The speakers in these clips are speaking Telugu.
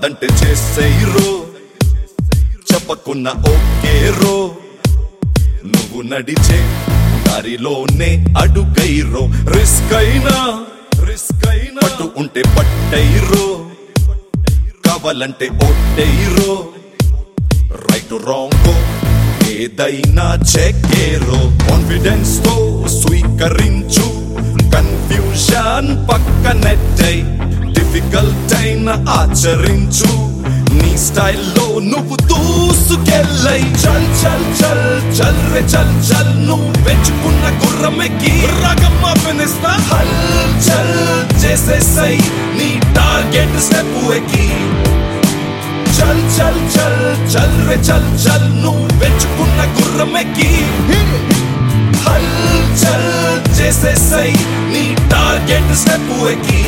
కాదంటే చేసేయరో చెప్పకున్న ఓకే రో నువ్వు నడిచే దారిలోనే అడుగైరో రిస్క్ అయినా రిస్క్ అయినా పట్టు ఉంటే పట్టైరో కావాలంటే ఒట్టైరో రైట్ రాంగ్ ఏదైనా చెక్కేరో కాన్ఫిడెన్స్ తో స్వీకరించు కన్ఫ్యూషన్ పక్కనెట్టై డిఫికల్ట్ అయిన ఆచరించు నీ స్టైల్లో నువ్వు దూసుకెళ్ళై చల్ చల్ చల్ చల్ రే చల్ చల్ నువ్వు పెంచుకున్న గుర్రమెక్కి రగమ్మ పినిస్తా హల్ చల్ చేసేసై నీ టార్గెట్ స్టెప్ ఎక్కి చల్ చల్ చల్ చల్ రే చల్ చల్ నువ్వు పెంచుకున్న గుర్రమెక్కి హల్ చల్ చేసేసై నీ టార్గెట్ స్టెప్ ఎక్కి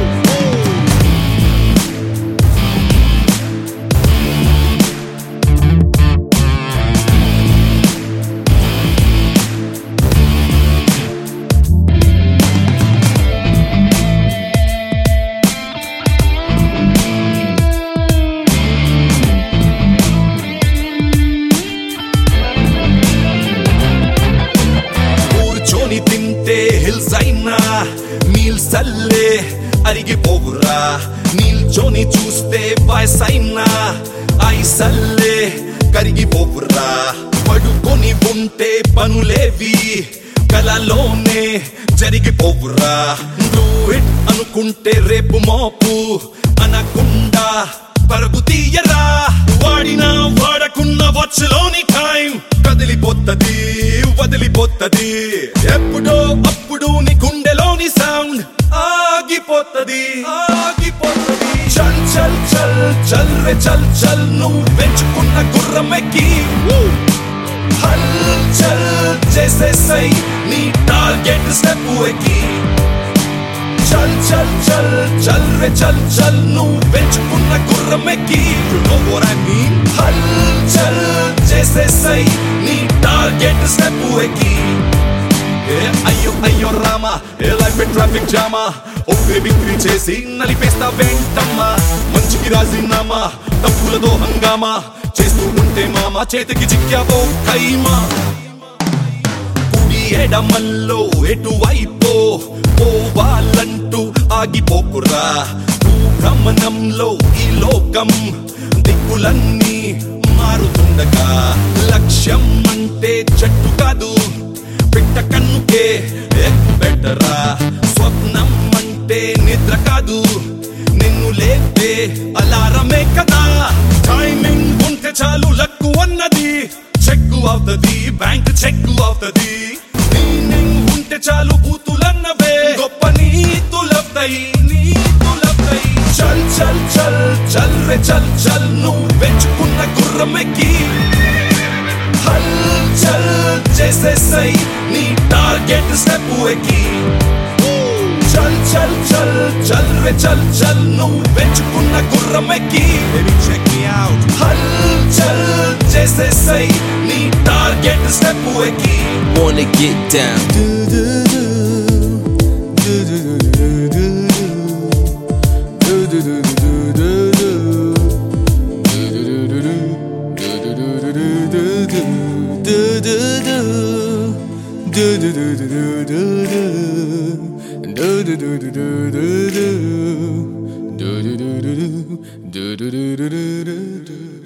కూర్చొని తింటే హిల్స్ అయినా మీల్స్ అల్లే అరిగిపోవురా నిల్చొని చూస్తే వయసైనా ఐసల్లే కరిగిపోవురా పడుకొని ఉంటే పనులేవి కలలోనే జరిగిపోవురా డూ ఇట్ అనుకుంటే రేపు మోపు అనకుండా పరుగు తీయరా వాడినా వాడకున్న వచ్చలోని టైం కదిలిపోతది వదిలిపోతది ఎప్పుడో అప్పుడు నీ గుండెలోని సౌండ్ ఆగిపోతది ఆగిపోతది చల్ చల్ చల్ చల్ రే చల్ చల్ నువ్వు పెంచుకున్న గుర్రమెక్కి హల్ చల్ చేసేసై నీ టార్గెట్ స్టెప్ ఎక్కి చల్ చల్ చల్ చల్ రే చల్ చల్ నువ్వు పెంచుకున్న గుర్రమెక్కి You know what I mean? హల్ చల్ చేసేసై నీ టార్గెట్ స్టెప్ ఎక్కి ఏ అయ్యో అయ్యో రామా ఏ లైఫ్ ట్రాఫిక్ జామా ఒకే బిక్రీ చేసి నలిపేస్తా వెంటమ్మా మంచికి రాజీనామా తప్పులతో హంగామా చేస్తూ ఉంటే మామ చేతికి చిక్కావో ఖైమా కుడి ఎడమల్లో ఎటువైపో పోవాలంటూ ఆగిపోకురా భ్రమణంలో ఈ లోకం దిక్కులన్నీ మారుతుండగా లక్ష్యం అంటే చెట్టు కాదు పిట్ట కన్నుకే బెటరా స్వప్నం అంటే నిద్ర కాదు నిన్ను లేపే అలారమే కదా టైమింగ్ ఉంటే చాలు లక్కు అన్నది చెక్కు అవుతది బ్యాంక్ చెక్కు అవుతది మీనింగ్ ఉంటే చాలు బూతులన్నవే గొప్ప నీతులవుతాయి నీతులవుతాయి చల్ చల్ చల్ చల్ రే చల్ చల్ నువ్వు పెంచుకున్న గుర్రమెక్కి హల్ చల్ చేసేసై నీ టార్గెట్ స్టెప్ ఎక్కి చల్ చల్ చల్ చల్ రే చల్ చల్ నువ్వు పెంచుకున్న గుర్రమెక్కి Baby check me out హల్ చల్ చేసేసై నీ టార్గెట్ స్టెప్ ఎక్కి Wanna get down. Do do do do do do do do do do do do